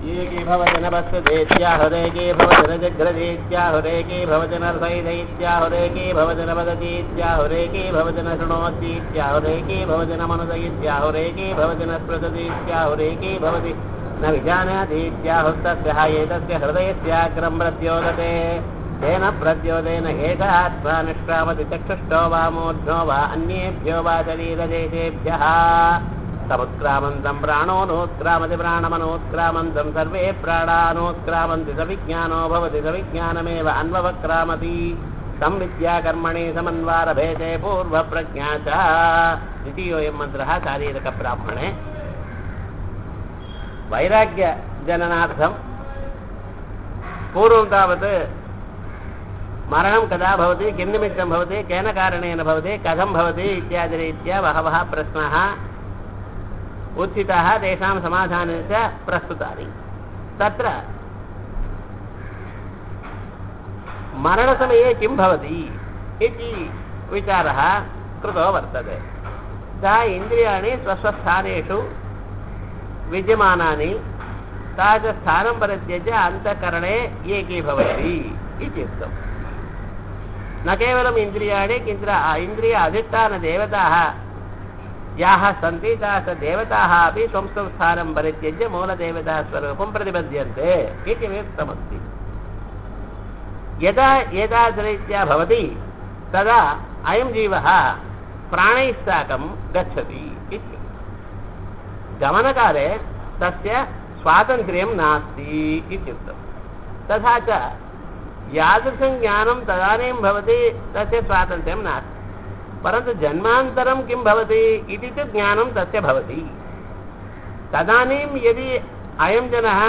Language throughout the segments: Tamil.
ಏಕೇ ಭವತಿ ನಭಸ್ಯದೇತ್ಯಾಹುರೇಕೇ ಭವತಿ ನ ಜಗ್ರದೇತ್ಯಾಹುರೇಕೇ ಭವತಿ ನ ಸೈದೈತ್ಯಾಹುರೇಕೇ ಭವತಿ ನ ವದತೀತ್ಯಾಹುರೇಕೇ ಭವತಿ ನ ಶೃಣೋತ್ತೀತ್ಯಾಹುರೇಕೇ ಭವತಿ ನ ಮನುದಯಿತ್ಯಾಹುರೇಕೇ ಭವತಿ ನ ಸ್ಮೃತತೀತ್ಯಾಹುರೇಕೇ ಭವತಿ ನ ವಿಜಾನಾತೀತ್ಯಾಹುಸ್ತಸ್ಯ ಏತಸ್ಯ ಹೃದಯಸ್ಯಾಗ್ರಂ ಪ್ರತ್ಯೋದತೆ तेन प्रद्योतेन एष आत्मा निष्क्रामति चक्षुष्टो वा मूर्ध्नो वा अन्येभ्यो वा शरीरदेशेभ्यः समुत्क्रामन्तं प्राणोनोत्क्रामति प्राणमनोत्क्रामन्तं सर्वे प्राणानोत्क्रामन्ति स विज्ञानो भवति स विज्ञानमेव अन्ववक्रामति संविद्याकर्मणि समन्वारभेदे पूर्वप्रज्ञा च द्वितीयोऽयं मन्त्रः शारीरकब्राह्मणे वैराग्यजननार्थं पूर्वं तावत् मरणं कदा भवति किं निमित्तं भवति केन कारणेन भवति कथं भवति इत्यादिरीत्या बहवः प्रश्नाः उत्थिताः तेषां समाधानानि च प्रस्तुतानि तत्र मरणसमये किं भवति इति विचारः कृतो वर्तते सः इन्द्रियाणि स्वस्वस्थानेषु विद्यमानानि सा च स्थानं परित्यज्य अन्तःकरणे एकीभवति इत्युक्तम् न केवलम् इन्द्रियाणि किन्तु इन्द्रिय अधिष्ठानदेवताः याः सन्ति ताः देवताः अपि स्वं स्वं स्थानं परित्यज्य मूलदेवतास्वरूपं प्रतिपद्यन्ते इति उक्तमस्ति यदा एतादृरीत्या भवति तदा अयं जीवः प्राणैः साकं गच्छति इति गमनकाले तस्य स्वातन्त्र्यं नास्ति इत्युक्तं तथा च यादृशं ज्ञानं तदानीं भवति तस्य स्वातन्त्र्यं नास्ति परन्तु जन्मान्तरं किं भवति इति च ज्ञानं तस्य भवति तदानीं यदि अयं जनः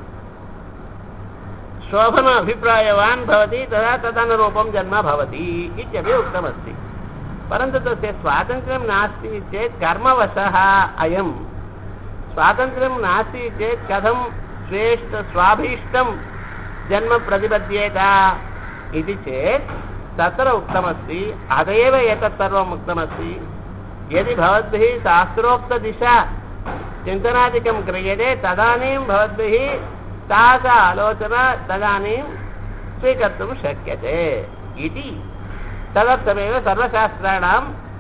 शोभन अभिप्रायवान् भवति तदा तदनुरूपं जन्म भवति इत्यपि उक्तमस्ति परन्तु तस्य स्वातन्त्र्यं नास्ति चेत् कर्मवशः अयं स्वातन्त्र्यं नास्ति चेत् कथं स्वेष्ट स्वाभीष्टं जन्म प्रतिपद्येत इति चेत् तत्र उक्तमस्ति अत एव एतत् सर्वम् उक्तमस्ति यदि भवद्भिः शास्त्रोक्तदिशा चिन्तनादिकं क्रियते तदानीं भवद्भिः तास आलोचना तदानीं स्वीकर्तुं शक्यते इति तदर्थमेव सर्वशास्त्राणां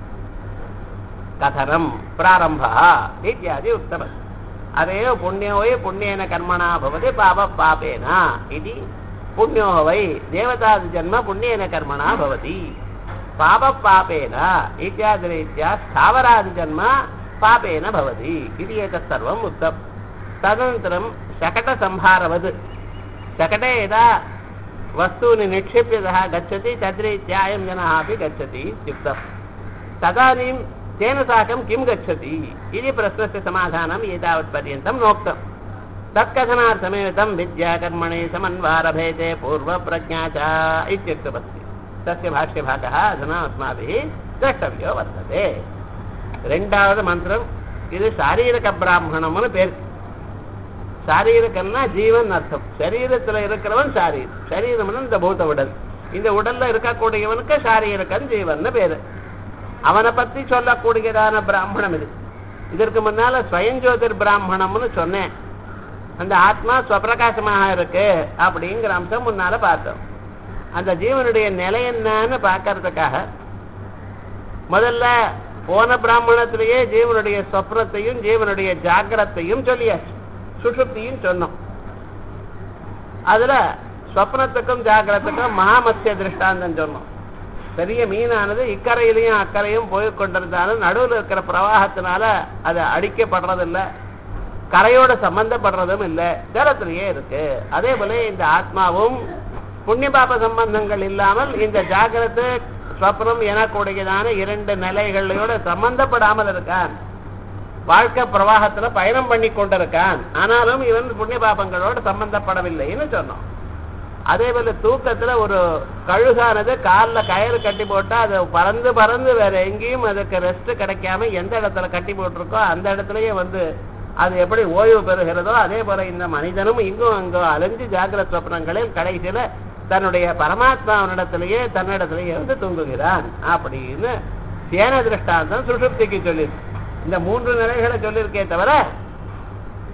कथनं प्रारम्भः इत्यादि उक्तमस्ति अतएव पुण्यो वै पुण्येन कर्मणा भवति पापपापेन इति पुण्यो वै देवतादिजन्म पुण्येन कर्मणा भवति पापपापेन इत्यादिरीत्या स्थावरादिजन्म पापेन भवति इति एतत् सर्वम् उक्तं तदनन्तरं शकटसंहारवत् शकटे यदा वस्तूनि निक्षिप्य सः गच्छति तद्रीत्या अयं जनः अपि गच्छति इत्युक्तं तदानीं तेन साकं किं गच्छति इति प्रश्नस्य समाधानम् एतावत्पर्यन्तं नोक्तं तत्कथनार्थमेव तं विद्याकर्मणि समन्वारभेदे पूर्वप्रज्ञा च इत्युक्तमस्ति तस्य भाष्यभागः अधुना अस्माभिः द्रष्टव्यो वर्तते ரெண்டாவது மந்திரம் இது சாரீரக பிராமணம்னு பேர் சாரீரகம்னா ஜீவன் அர்த்தம் சரீரத்தில் இருக்கிறவன் சாரீரம் சரீரம்னு இந்த பூத உடல் இந்த உடல்ல இருக்கக்கூடியவனுக்கு சாரீரகம் ஜீவன் பேரு அவனை பத்தி சொல்லக்கூடியதான பிராமணம் இது இதற்கு முன்னால ஸ்வயஞ்சோதிர் பிராமணம்னு சொன்னேன் அந்த ஆத்மா ஸ்வப்பிரகாசமாக இருக்கு அப்படிங்கிற அம்சம் முன்னால பார்த்தோம் அந்த ஜீவனுடைய நிலை என்னன்னு பார்க்கறதுக்காக முதல்ல போன பிராமணத்திலேயே ஜீவனுடைய சொப்னத்தையும் ஜீவனுடைய ஜாகிரத்தையும் சொல்லியாச்சு சுஷுப்தியும் சொன்னோம் அதுல சொப்னத்துக்கும் ஜாகிரத்துக்கும் மகாமத்திய திருஷ்டாந்தம் சொன்னோம் பெரிய மீனானது இக்கரையிலையும் அக்கறையும் போய் கொண்டிருந்தாலும் நடுவில் இருக்கிற பிரவாகத்தினால அது அடிக்கப்படுறதில்லை கரையோட சம்பந்தப்படுறதும் இல்லை ஜலத்திலேயே இருக்கு அதே போல இந்த ஆத்மாவும் புண்ணிய பாப சம்பந்தங்கள் இல்லாமல் இந்த ஜாகிரத்து ஸ்வப்னம் எனக்கூடியதான இரண்டு நிலைகளோட சம்பந்தப்படாமல் இருக்கான் வாழ்க்கை பிரவாகத்துல பயணம் பண்ணி கொண்டிருக்கான் ஆனாலும் இவன் புண்ணிய பாபங்களோட சம்பந்தப்படவில்லைன்னு சொன்னோம் அதே போல தூக்கத்துல ஒரு கழுகானது காலில் கயிறு கட்டி போட்டா அது பறந்து பறந்து வேற எங்கேயும் அதுக்கு ரெஸ்ட் கிடைக்காம எந்த இடத்துல கட்டி போட்டிருக்கோ அந்த இடத்துலயே வந்து அது எப்படி ஓய்வு பெறுகிறதோ அதே போல இந்த மனிதனும் இங்கும் அங்கும் அலைஞ்சு ஜாகிரத் சொப்னங்களில் கடைசியில தன்னுடைய பரமாத்மாவனிடத்திலேயே தன்னிடத்திலேயே வந்து தூங்குகிறான் அப்படின்னு சேன திருஷ்டாந்தம் சுஷுப்திக்கு சொல்லியிருக்கு இந்த மூன்று நிலைகளை சொல்லியிருக்கே தவிர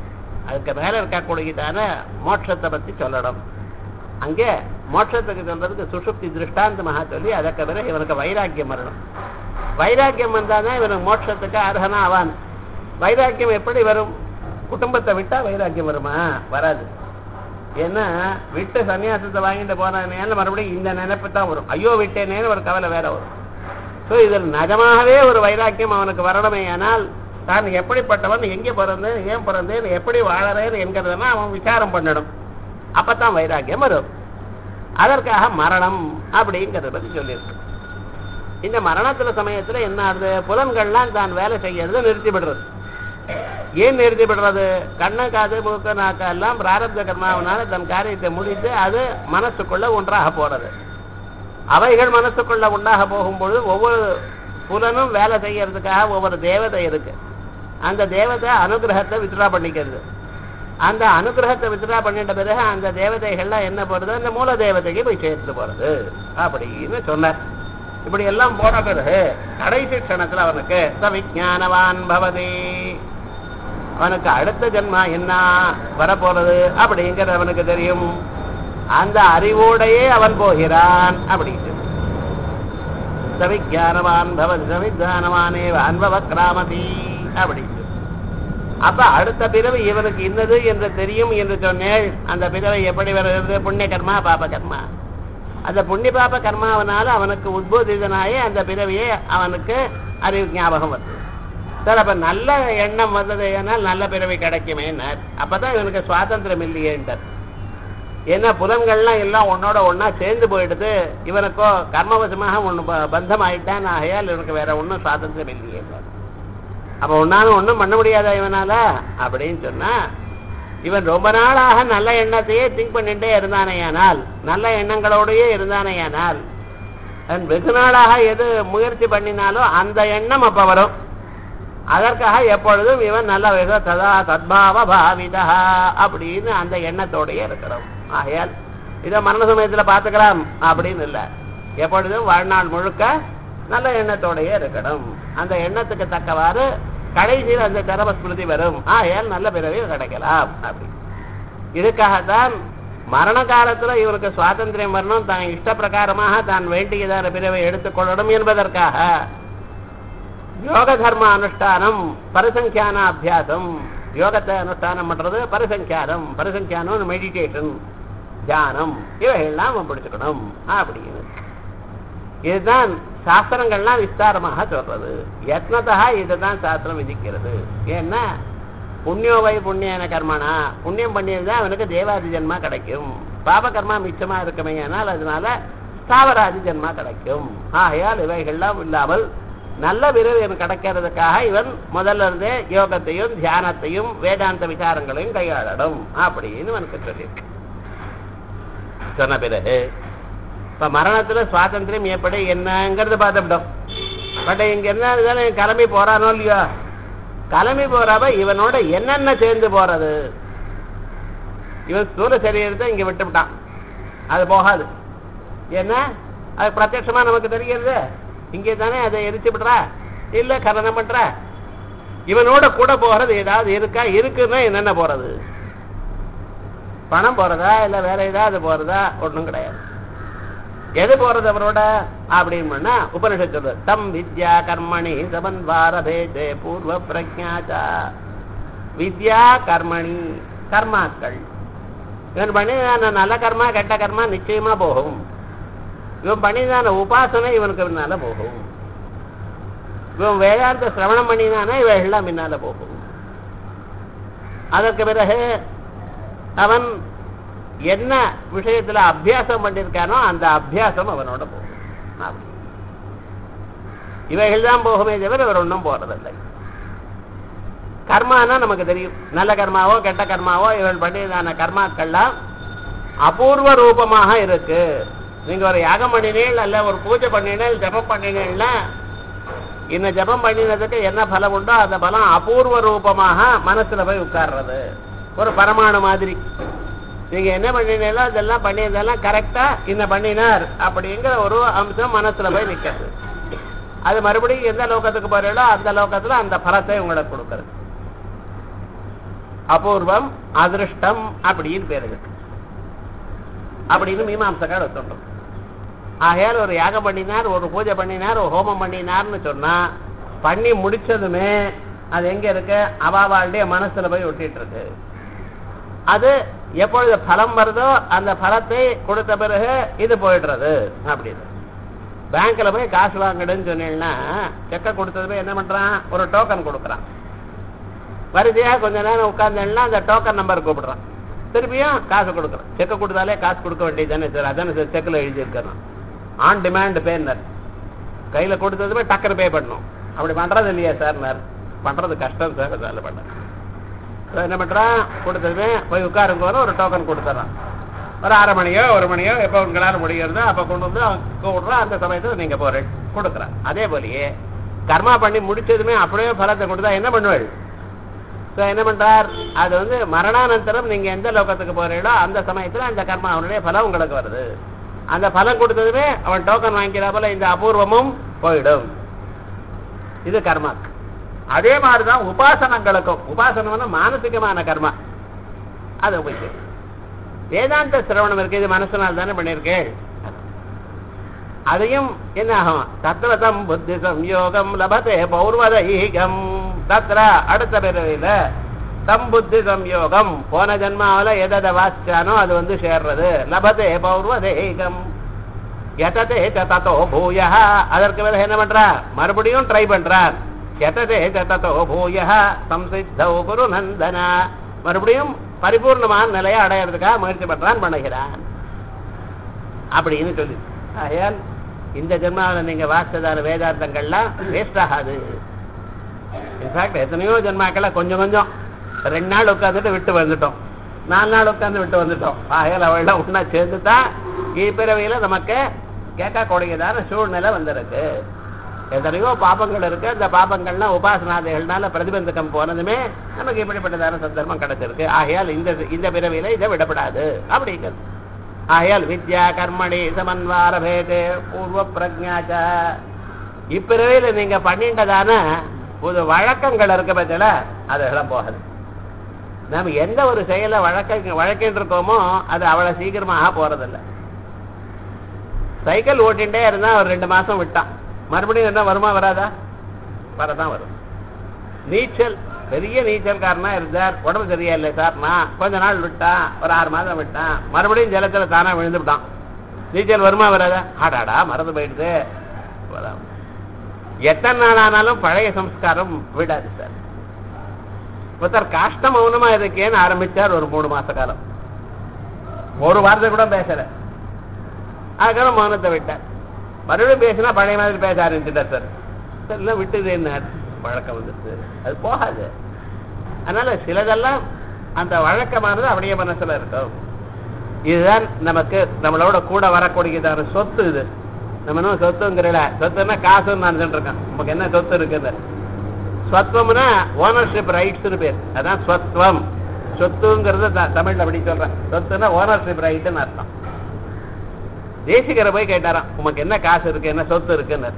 அதுக்கு மேல இருக்கக்கூடியதான மோட்சத்தை பத்தி சொல்லணும் அங்கே மோட்சத்துக்கு சொல்றதுக்கு சுஷுப்தி திருஷ்டாந்தமாக சொல்லி அதற்கு பிறகு இவனுக்கு வைராக்கியம் வரணும் வைராக்கியம் வந்தாதான் இவனுக்கு மோட்சத்துக்கு அர்ஹனா ஆவான் வைராக்கியம் எப்படி வரும் குடும்பத்தை விட்டா வைராக்கியம் வருமா வராது ஏன்னா விட்டு சன்னியாசத்தை வாங்கிட்டு போனேன்னு மறுபடியும் இந்த நினைப்பு தான் வரும் ஐயோ விட்டேனேன்னு ஒரு கவலை வேற வரும் ஸோ இதில் நிஜமாகவே ஒரு வைராக்கியம் அவனுக்கு வரணுமே ஆனால் தான் எப்படிப்பட்டவன் எங்கே பிறந்தேன் ஏன் பிறந்தேன் எப்படி வாழறேன் என்கிறதெல்லாம் அவன் விசாரம் பண்ணணும் அப்பதான் வைராக்கியம் வரும் அதற்காக மரணம் அப்படிங்கிறத பத்தி சொல்லியிருக்கு இந்த மரணத்துல சமயத்துல என்ன ஆகுது புலன்கள்லாம் தான் வேலை செய்யறதை நிறுத்தி விடுறது ஏன் நிறுத்தி விடுறது கண்ணு காது மூக்கு நாக்கு எல்லாம் பிராரப்த கர்மாவனால தன் காரியத்தை முடித்து அது மனசுக்குள்ள ஒன்றாக போறது அவைகள் மனசுக்குள்ள உண்டாக போகும்பொழுது ஒவ்வொரு புலனும் வேலை செய்யறதுக்காக ஒவ்வொரு தேவதை இருக்கு அந்த தேவதை அனுகிரகத்தை வித்ரா பண்ணிக்கிறது அந்த அனுகிரகத்தை வித்ரா பண்ணிட்ட பிறகு அந்த தேவதைகள்லாம் என்ன போறது அந்த மூல தேவதைக்கு போய் சேர்த்து போறது அப்படின்னு சொன்னார் இப்படி எல்லாம் போன பிறகு கடைசி க்ஷணத்துல அவனுக்கு சவிஜானவான் பவதி அவனுக்கு அடுத்த ஜென்மா என்ன வரப்போறது அப்படிங்கிறது அவனுக்கு தெரியும் அந்த அறிவோடையே அவன் போகிறான் அப்படின்னு சவிஜானவான் பவதி சவிஜானவானே அன்பவ கிராமதி அப்படின்னு அப்ப அடுத்த பிறவி இவனுக்கு இன்னது என்று தெரியும் என்று சொன்னேன் அந்த பிறவை எப்படி வருகிறது புண்ணிய கர்மா பாப கர்மா அந்த புண்ணிய பாப கர்மாவனால அவனுக்கு உத்போதிதனாயே அந்த பிறவியே அவனுக்கு அறிவு ஞாபகம் வருது சார் அப்ப நல்ல எண்ணம் வந்தது ஏனால் நல்ல பிறவி கிடைக்குமே அப்பதான் இவனுக்கு சுவாதந்திரம் இல்லையேன்றார் ஏன்னா புலன்கள்லாம் எல்லாம் உன்னோட ஒன்னா சேர்ந்து போயிடுது இவனுக்கோ கர்மவசமாக ஒண்ணு ப- பந்தம் ஆயிட்டான் ஆகையால் இவனுக்கு வேற ஒன்றும் சுவாதந்திரம் இல்லையே அப்ப ஒன்னாலும் ஒண்ணும் பண்ண முடியாதா இவனால அப்படின்னு சொன்னா இவன் ரொம்ப நாளாக நல்ல எண்ணத்தையே திங்க் பண்ணிட்டே இருந்தானேயானால் நல்ல எண்ணங்களோடயே இருந்தானேயானால் அவன் வெகு நாளாக எது முயற்சி பண்ணினாலும் அந்த எண்ணம் அப்ப வரும் அதற்காக எப்பொழுதும் இவன் நல்ல வித சதா சத்பாவ பாவிதா அப்படின்னு அந்த எண்ணத்தோடயே இருக்கிறோம் ஆகையால் இதை மரண சமயத்துல பார்த்துக்கலாம் அப்படின்னு இல்லை எப்பொழுதும் வாழ்நாள் முழுக்க நல்ல எண்ணத்தோடயே இருக்கணும் அந்த எண்ணத்துக்கு தக்கவாறு கடைசியில் அந்த தரம ஸ்மிருதி வரும் ஆகையால் நல்ல பிறவி கிடைக்கலாம் அப்படி இதுக்காகத்தான் மரண காலத்துல இவருக்கு சுவாதந்திரம் வரணும் தான் இஷ்ட பிரகாரமாக தான் வேண்டியதான பிறவை எடுத்துக்கொள்ளணும் என்பதற்காக யோக தர்ம அனுஷ்டானம் பரிசங்கியான அபியாசம் யோகத்தை அனுஷ்டானம் பண்றது பரிசங்கியானம் பரிசங்கியானம் மெடிடேஷன் தியானம் இவைகள்லாம் அவன் பிடிச்சுக்கணும் அப்படின்னு இதுதான் சாஸ்திரங்கள்லாம் விஸ்தாரமாக சொல்றது யத்னதா இதுதான் சாஸ்திரம் விதிக்கிறது ஏன்னா புண்ணியோவை புண்ணியன கர்மனா புண்ணியம் பண்ணியிருந்தா அவனுக்கு தேவாதி ஜென்மா கிடைக்கும் பாப கர்மா மிச்சமா இருக்குமே ஆனால் அதனால ஸ்தாவராதி ஜென்மா கிடைக்கும் ஆகையால் இவைகள்லாம் இல்லாமல் நல்ல விரைவு எனக்கு கிடைக்கிறதுக்காக இவன் முதல்ல இருந்தே யோகத்தையும் தியானத்தையும் வேதாந்த விசாரங்களையும் கையாளணும் அப்படின்னு இவனுக்கு சொல்லியிருக்கு சொன்ன பிறகு இப்ப மரணத்துல சுவாதந்திரம் எப்படி என்னங்கிறது பார்த்துட்டோம் பட் இங்க என்ன இருந்தாலும் இவன் கிளம்பி போறானோ இல்லையோ கிளம்பி போறப்ப இவனோட என்னென்ன சேர்ந்து போறது இவன் ஸ்தூல சரீரத்தை இங்க விட்டுவிட்டான் அது போகாது ஏன்னா அது பிரத்யட்சமா நமக்கு தெரிகிறது இங்கே தானே அதை எரிச்சு விடுறா இல்ல கரணம் பண்ற இவனோட கூட போறது ஏதாவது இருக்கா இருக்குன்னா என்னென்ன போறது பணம் போறதா இல்ல வேற ஏதாவது போறதா ஒண்ணும் கிடையாது எது போறது அவரோட அப்படின்னு பண்ணா உபனிஷத் சொல்றது தம் வித்யா கர்மணி சமன்வாரபேதே பூர்வ பிரஜாச்சா வித்யா கர்மணி கர்மாக்கள் இவன் பண்ணிதான நல்ல கர்மா கெட்ட கர்மா நிச்சயமா போகும் இவன் பண்ணிதான உபாசனை இவனுக்கு பின்னால போகும் இவன் வேதாந்த சிரவணம் பண்ணினானா இவன் எல்லாம் பின்னால போகும் அதற்கு பிறகு அவன் என்ன விஷயத்துல அபியாசம் பண்ணிருக்கானோ அந்த அபியாசம் அவனோட போகும் அப்படி. இவைகள் தான் போகுமே தவிர அவர் ஒன்றும் போறதில்லை கர்மானா நமக்கு தெரியும் நல்ல கர்மாவோ கெட்ட கர்மாவோ இவள் பண்ணியதான கர்மாக்கள்லாம் அபூர்வ ரூபமாக இருக்கு நீங்க ஒரு யாகம் பண்ணினீள் அல்ல ஒரு பூஜை பண்ணினீள் ஜபம் பண்ணினீள்னா இந்த ஜபம் பண்ணினதுக்கு என்ன பலம் உண்டோ அந்த பலம் அபூர்வ ரூபமாக மனசுல போய் உட்கார்றது ஒரு பரமாணு மாதிரி நீங்க என்ன பண்ணினீங்களோ அதெல்லாம் பண்ணியதெல்லாம் கரெக்டா இந்த பண்ணினார் அப்படிங்கிற ஒரு அம்சம் மனசுல போய் நிக்கிறது அது மறுபடியும் எந்த லோகத்துக்கு போறீங்களோ அந்த லோகத்துல அந்த பலத்தை உங்களுக்கு கொடுக்கறது அபூர்வம் அதிருஷ்டம் அப்படின்னு பேர் இருக்கு அப்படின்னு மீமாம்சக்கார சொல்றோம் ஆகையால் ஒரு யாகம் பண்ணினார் ஒரு பூஜை பண்ணினார் ஒரு ஹோமம் பண்ணினார்னு சொன்னா பண்ணி முடிச்சதுமே அது எங்க இருக்கு அவாவாளுடைய மனசுல போய் ஒட்டிட்டு இருக்கு அது எப்பொழுது பலம் வருதோ அந்த பலத்தை கொடுத்த பிறகு இது போயிடுறது அப்படின்னு பேங்க்ல போய் காசு வாங்கடுன்னு சொன்னீங்கன்னா செக்கை கொடுத்ததுமே என்ன பண்றான் ஒரு டோக்கன் கொடுக்குறான் வரிசையா கொஞ்ச நேரம் உட்கார்ந்தேன்னா அந்த டோக்கன் நம்பர் கூப்பிடுறான் திருப்பியும் காசு கொடுக்குறான் செக்கை கொடுத்தாலே காசு கொடுக்க வேண்டியது தானே சார் அதானே சார் செக்கில் எழுதியிருக்கிறோம் ஆன் டிமாண்ட் பேனர் கையில கொடுத்ததுமே டக்குனு பே பண்ணணும் அப்படி பண்றது இல்லையா சார் பண்றது கஷ்டம் சார் அதில் பண்ண So, என்ன பண்றான் கொடுத்ததுமே போய் உட்காருங்க வரும் ஒரு டோக்கன் கொடுத்துட்றான் ஒரு அரை மணியோ ஒரு மணியோ எப்போ உங்களால் முடிகிறதோ அப்போ கொண்டு வந்து அவன் கூப்பிடுறான் அந்த சமயத்தில் நீங்க போறேன் கொடுக்குறான் அதே போலயே கர்மா பண்ணி முடிச்சதுமே அப்படியே பலத்தை கொடுத்தா என்ன பண்ணுவாள் ஸோ என்ன பண்றார் அது வந்து மரணானந்தரம் நீங்க எந்த லோகத்துக்கு போறீங்களோ அந்த சமயத்துல அந்த கர்மா அவனுடைய பலம் உங்களுக்கு வருது அந்த பலம் கொடுத்ததுமே அவன் டோக்கன் வாங்கிக்கிறா போல இந்த அபூர்வமும் போயிடும் இது கர்மாக்கு அதே மாதிரிதான் உபாசனங்களுக்கும் உபாசனம்னா மானசிகமான கர்மா அது உங்களுக்கு வேதாந்த சிரவணம் இருக்கு இது மனசனால் தானே பண்ணியிருக்கேன் அதையும் என்ன ஆகும் தத்துவதம் புத்தி சம்யோகம் லபத்தே பௌர்வதீகம் தத்ர அடுத்த பிறவியில தம் புத்தி சம்யோகம் போன ஜென்மாவில எதை வாசிச்சானோ அது வந்து சேர்றது லபத்தே பௌர்வதேகம் எததே தத்தோ பூய அதற்கு பிறகு என்ன பண்றா மறுபடியும் ட்ரை பண்றார் எததே தத்தோ பூய சம்சித்தௌ குரு நந்தனா மறுபடியும் பரிபூர்ணமான நிலையை அடையிறதுக்காக முயற்சி பண்றான் பண்ணுகிறான் அப்படின்னு சொல்லி ஆகையால் இந்த ஜென்மாவில் நீங்க வாசித்ததான வேதாந்தங்கள்லாம் வேஸ்ட் ஆகாது இன்ஃபேக்ட் எத்தனையோ ஜென்மாக்களை கொஞ்சம் கொஞ்சம் ரெண்டு நாள் உட்காந்துட்டு விட்டு வந்துட்டோம் நாலு நாள் உட்காந்து விட்டு வந்துட்டோம் ஆகையால் அவள்லாம் ஒன்றா சேர்ந்து தான் இப்பிறவையில் நமக்கு கேட்கக்கூடியதான சூழ்நிலை வந்திருக்கு எத்தனையோ பாபங்கள் இருக்கு அந்த பாபங்கள்லாம் உபாசனாதைகள்னால பிரதிபந்தகம் போனதுமே நமக்கு இப்படிப்பட்டதான சந்தர்ப்பம் கிடைச்சிருக்கு ஆகையால் இந்த இந்த பிறவியில இதை விடப்படாது அப்படிங்கிறது ஆகையால் வித்யா கர்மணி சமன்வார பேதே பூர்வ பிரஜாச்ச இப்பிறவையில நீங்க பண்ணிட்டதான ஒரு வழக்கங்கள் இருக்க பட்சல அதெல்லாம் போகாது நம்ம எந்த ஒரு செயலை வழக்க வழக்கிட்டு இருக்கோமோ அது அவ்வளவு சீக்கிரமாக போறதில்லை சைக்கிள் ஓட்டிகிட்டே இருந்தா ஒரு ரெண்டு மாசம் விட்டான் மறுபடியும் என்ன வருமா வராதா வரதான் வரும் நீச்சல் பெரிய நீச்சல்காரனா இருந்தார் உடம்பு சரியா இல்லை சார் நான் கொஞ்ச நாள் விட்டான் ஒரு ஆறு மாதம் விட்டான் மறுபடியும் ஜலத்துல தானா விழுந்துவிட்டான் நீச்சல் வருமா வராதா ஆடாடா மறந்து போயிடுது வராது. எத்தனை நாள் ஆனாலும் பழைய சம்ஸ்காரம் விடாது சார் ஒருத்தர் காஷ்ட மௌனமா இருக்கேன்னு ஆரம்பிச்சார் ஒரு மூணு மாச காலம் ஒரு வாரத்தை கூட பேசல அதுக்கப்புறம் மௌனத்தை விட்டார் மறுபடியும் பேசினா பழைய மாதிரி பேச ஆரம்பிச்சுட்டார் சார் சார் எல்லாம் விட்டுது என்ன வழக்கம் வந்துச்சு அது போகாது அதனால சிலதெல்லாம் அந்த வழக்கமானது அப்படியே மனசுல இருக்கும் இதுதான் நமக்கு நம்மளோட கூட வரக்கூடியதான சொத்து இது நம்ம இன்னும் சொத்துங்கிறல சொத்துன்னா காசுன்னு நான் இருக்கேன் நமக்கு என்ன சொத்து இருக்குது ஸ்வத்வம்னா ஓனர்ஷிப் ரைட்ஸ்னு பேர் அதான் ஸ்வத்வம் சொத்துங்கிறது த- தமிழ்ல அப்படி சொல்றேன் சொத்துன்னா ஓனர்ஷிப் ரைட்னு அர்த்தம் தேசிகரை போய் கேட்டாராம் உமக்கு என்ன காசு இருக்கு என்ன சொத்து இருக்குன்னு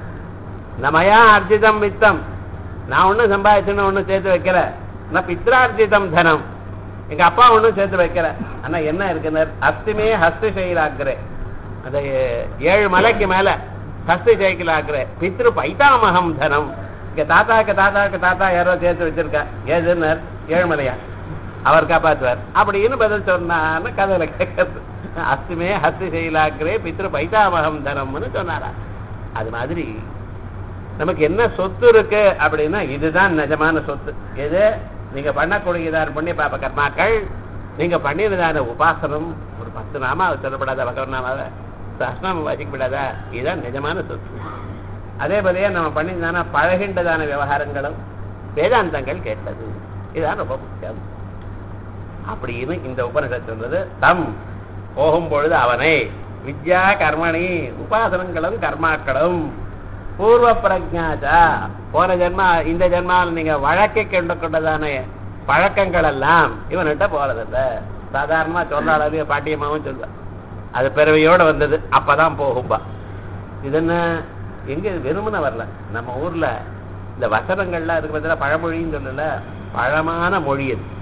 நமயா அர்ஜிதம் வித்தம் நான் ஒண்ணும் சம்பாதிச்சுன்னு ஒண்ணும் சேர்த்து வைக்கல நான் பித்ரார்ஜிதம் தனம் எங்க அப்பா ஒண்ணும் சேர்த்து வைக்கல ஆனா என்ன இருக்குன்னு அஸ்திமே ஹஸ்தி செயலாக்குறே அந்த ஏழு மலைக்கு மேல ஹஸ்தி செயலாக்குறே பித்ரு பைதாமகம் தனம் இங்க தாத்தாக்கு தாத்தாக்கு தாத்தா யாரோ சேர்த்து வச்சிருக்கா ஏதுன்னு ஏழுமலையா அவர் காப்பாற்றுவார் அப்படின்னு பதில் சொன்னான்னு கதையில கேட்கறது அஸ்திமே ஹஸ்தி செயலாக்குறே பித்ரு பைதாமகம் தனம்னு சொன்னாரா அது மாதிரி நமக்கு என்ன சொத்து இருக்கு அப்படின்னா இதுதான் நிஜமான சொத்து எது நீங்க பண்ணக்கூடியதான புண்ணிய பாப கர்மாக்கள் நீங்க பண்ணினதான உபாசனம் ஒரு பத்து நாமா சொல்லப்படாத பகவநாமாவை சஹஸ்நாமம் வாசிக்கப்படாதா இதுதான் நிஜமான சொத்து அதே போலயே நம்ம பண்ணியிருந்தான பழகின்றதான விவகாரங்களும் வேதாந்தங்கள் கேட்டது இதுதான் ரொம்ப முக்கியம் அப்படின்னு இந்த உபனிஷத்து சொல்றது தம் போகும் பொழுது அவனை வித்யா கர்மணி உபாசனங்களும் கர்மாக்களும் பூர்வ பிரஜாச்சா போன ஜென்மா இந்த ஜென்மாவில் நீங்க வழக்கை கொண்டு கொண்டதான பழக்கங்கள் எல்லாம் இவன்கிட்ட போறதில்ல சாதாரணமா சொன்னாலே பாட்டியம்மாவும் சொல்லுவா அது பிறவையோட வந்தது அப்பதான் போகும்பா இது என்ன எங்க வெறுமன வரல நம்ம ஊர்ல இந்த வசனங்கள்லாம் இருக்கு பார்த்தா பழமொழின்னு சொல்லல பழமான மொழி அது